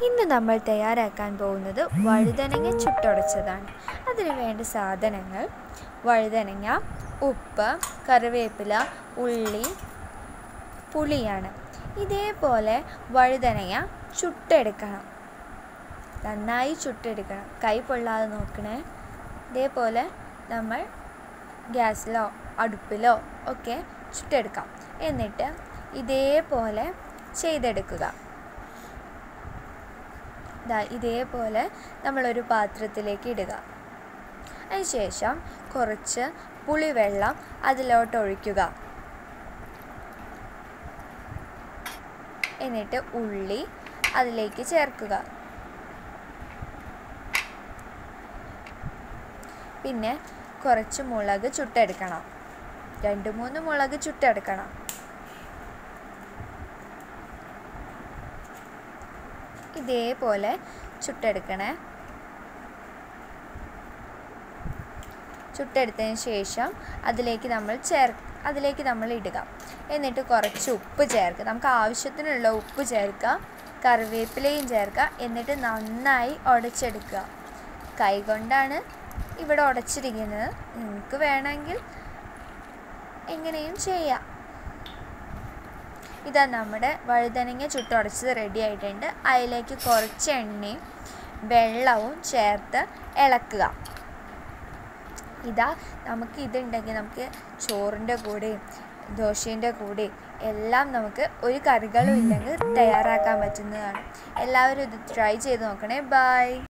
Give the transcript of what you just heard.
ഇന്ന് നമ്മൾ തയ്യാറാക്കാൻ പോകുന്നത് വഴുതനങ്ങ ചുട്ടുടച്ചതാണ് അതിന് വേണ്ട സാധനങ്ങൾ വഴുതനങ്ങ ഉപ്പ് കറിവേപ്പില ഉള്ളി പുളിയാണ് ഇതേപോലെ വഴുതനങ്ങ ചുട്ടെടുക്കണം നന്നായി ചുട്ടെടുക്കണം കൈ പൊള്ളാതെ നോക്കണേ ഇതേപോലെ നമ്മൾ ഗ്യാസിലോ അടുപ്പിലോ ഒക്കെ ചുട്ടെടുക്കാം എന്നിട്ട് ഇതേപോലെ ചെയ്തെടുക്കുക ദാ ഇതേപോലെ നമ്മളൊരു പാത്രത്തിലേക്ക് ഇടുക അതിനുശേഷം കുറച്ച് പുളിവെള്ളം അതിലോട്ട് ഒഴിക്കുക എന്നിട്ട് ഉള്ളി അതിലേക്ക് ചേർക്കുക പിന്നെ കുറച്ച് മുളക് ചുട്ടെടുക്കണം രണ്ട് മൂന്ന് മുളക് ചുട്ടെടുക്കണം ഇതേപോലെ ചുട്ടെടുക്കണേ ചുട്ടെടുത്തതിന് ശേഷം അതിലേക്ക് നമ്മൾ ചേർ അതിലേക്ക് നമ്മൾ ഇടുക എന്നിട്ട് കുറച്ച് ഉപ്പ് ചേർക്കുക നമുക്ക് ആവശ്യത്തിനുള്ള ഉപ്പ് ചേർക്കുക കറിവേപ്പിലയും ചേർക്കുക എന്നിട്ട് നന്നായി ഉടച്ചെടുക്കുക കൈകൊണ്ടാണ് ഇവിടെ ഉടച്ചിരിക്കുന്നത് നിങ്ങൾക്ക് വേണമെങ്കിൽ എങ്ങനെയും ചെയ്യാം ഇതാ നമ്മുടെ വഴുതനങ്ങ ചുട്ടുടച്ചത് റെഡി ആയിട്ടുണ്ട് അതിലേക്ക് കുറച്ച് എണ്ണയും വെള്ളവും ചേർത്ത് ഇളക്കുക ഇതാ നമുക്ക് ഇതുണ്ടെങ്കിൽ നമുക്ക് ചോറിൻ്റെ കൂടെയും ദോശേൻ്റെ കൂടെയും എല്ലാം നമുക്ക് ഒരു കറികളും ഇല്ലെങ്കിൽ തയ്യാറാക്കാൻ പറ്റുന്നതാണ് എല്ലാവരും ഇത് ട്രൈ ചെയ്ത് നോക്കണേ ബൈ